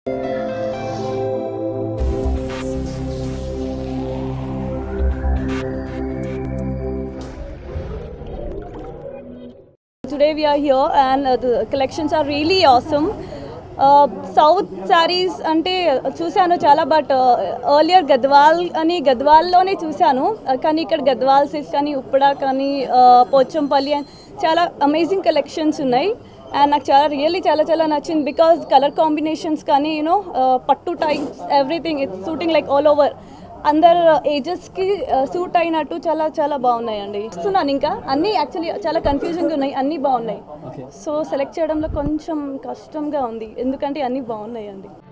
Today we are here and uh, the collections are really awesome. South saris అంటే చూశాను చాలా but earlier Gadwal అని గద్వాల్లోనే చూశాను Uh, కానీ ఇక్కడ గద్వాల్ సిల్క్స్ కానీ ఉప్పడ కానీ uh, పోచంపల్లి and చాలా అమేజింగ్ కలెక్షన్స్ ఉన్నాయి అండ్ నాకు చాలా రియల్లీ చాలా చాలా నచ్చింది బికాస్ కలర్ కాంబినేషన్స్ కానీ యూనో పట్టు types everything it's shooting like all over అందరు ఏజెస్కి సూట్ అయినట్టు చాలా చాలా బాగున్నాయండి చూస్తున్నాను ఇంకా అన్నీ యాక్చువల్లీ చాలా కన్ఫ్యూజన్గా ఉన్నాయి అన్నీ బాగున్నాయి సో సెలెక్ట్ చేయడంలో కొంచెం కష్టంగా ఉంది ఎందుకంటే అన్నీ బాగున్నాయండి